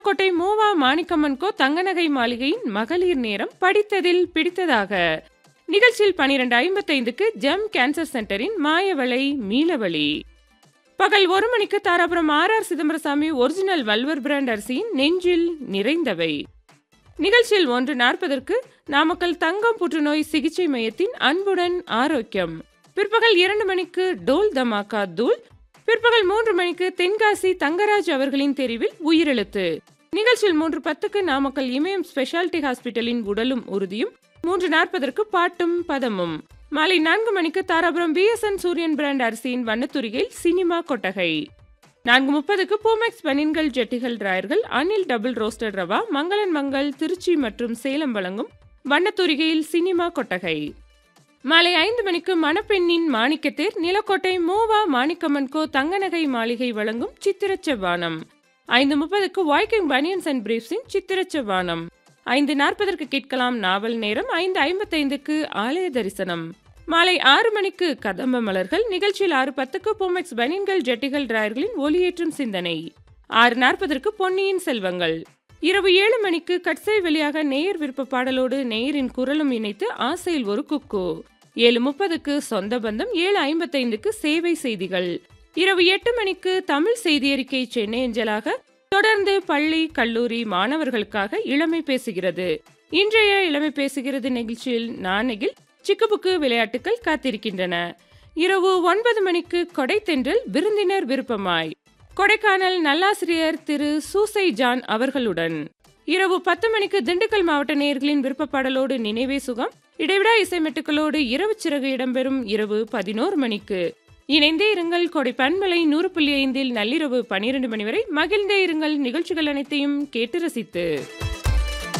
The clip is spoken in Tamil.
கோட்டை மூவா மாணிக்கம்மன் கோ தங்கநகை மாளிகையின் மகளிர் நேரம் படித்ததில் பிடித்ததாக நிகழ்ச்சியில் பனிரெண்டு ஐம்பத்தைந்துக்கு ஜெம் கேன்சர் சென்டரின் மாயவளை மீளவழி பகல் ஒரு மணிக்கு Dharapuram R R Chidambarasamy original வல்வர் பிராண்ட் அரிசியின் நெஞ்சில் நிறைந்தவை நிகழ்ச்சியில் ஒன்று நாற்பதற்கு நாமக்கல் தங்கம் புற்றுநோய் சிகிச்சை மையத்தின் அன்புடன் ஆரோக்கியம் பிற்பகல் இரண்டு மணிக்கு டோல் தமாக்கா தூள் பிற்பகல் மூன்று மணிக்கு தென்காசி தங்கராஜ் அவர்களின் தெரிவில் உயிரெழுத்து நிகழ்ச்சியில் மூன்று பத்துக்கு நாமக்கல் இமயம் ஸ்பெஷாலிட்டி ஹாஸ்பிட்டலின் உடலும் உறுதியும் மூன்று நாற்பதற்கு பாட்டும் பதமும் மாலை நான்கு மணிக்கு தாராபுரம் பிஎஸ்என் சூரியன் பிராண்ட் அரிசியின் வண்ணத்துரிகையில் சினிமா கொட்டகை நான்கு முப்பதுக்கு பூமெக்ஸ் பனின்கள் ஜெட்டிகள் டிராயர்கள் அனில் டபுள் ரோஸ்டட் ரவா மங்களன் மங்கள் திருச்சி மற்றும் சேலம் வழங்கும் வண்ணத்துரிகையில் சினிமா கொட்டகை மாலை ஐந்து மணிக்கு மணப்பெண்ணின் மாணிக்கத்தேர் நிலக்கோட்டை மூவா மாணிக்கம்மன் கோ தங்கநகை மாளிகை வழங்கும் சித்திரச் செவ்வானம் ஐந்து முப்பதுக்கு வாய்க்கிங் பனியன்ஸ் அண்ட் பிரீஃப்ஸின் சித்திரச் செவ்வானம் ஐந்து நாற்பதற்கு கேட்கலாம் நாவல் நேரம் ஐந்து ஐம்பத்தைந்துக்கு ஆலய தரிசனம் மாலை ஆறு மணிக்கு கதம்ப மலர்கள் நிகழ்ச்சியில் ஆறு பத்துக்கு பொமெக்ஸ் பனியன்கள் ஜெட்டிகள் டிராயர்களின் ஒளியேற்றும் சிந்தனை ஆறு நாற்பதற்கு பொன்னியின் செல்வங்கள் இரவு ஏழு மணிக்கு கட்சை வெளியாக நேயர் விருப்ப பாடலோடு நேயரின் குரலும் இணைத்து ஆசையில் ஒரு குக்கு ஏழு முப்பதுக்கு சொந்த பந்தம் ஏழு ஐம்பத்தைந்துக்கு சேவை செய்திகள் இரவு எட்டு மணிக்கு தமிழ் செய்தி அறிக்கை சென்னை அஞ்சலாக தொடர்ந்து பள்ளி கல்லூரி மாணவர்களுக்காக இளமை பேசுகிறது இன்றைய இளமை பேசுகிறது நிகழ்ச்சியில் நாணகில் சிக்குபுக்கு விளையாட்டுகள் காத்திருக்கின்றன இரவு ஒன்பது மணிக்கு கொடைத்தென்றல் விருந்தினர் விருப்பமாய் கொடைக்கானல் நல்லாசிரியர் திரு சூசை ஜான் அவர்களுடன் இரவு பத்து மணிக்கு திண்டுக்கல் மாவட்ட நேயர்களின் விருப்பப்பாடலோடு நினைவே சுகம் இடைவிடா இசைமெட்டுக்களோடு இரவு சிறகு இடம்பெறும் இரவு பதினோரு மணிக்கு இணைந்தே இருங்கள் கொடை பண்பலை நூறு புள்ளி ஐந்தில் நள்ளிரவு பனிரெண்டு மணி வரை மகிழ்ந்தே இருங்கள் நிகழ்ச்சிகள் அனைத்தையும் கேட்டு ரசித்து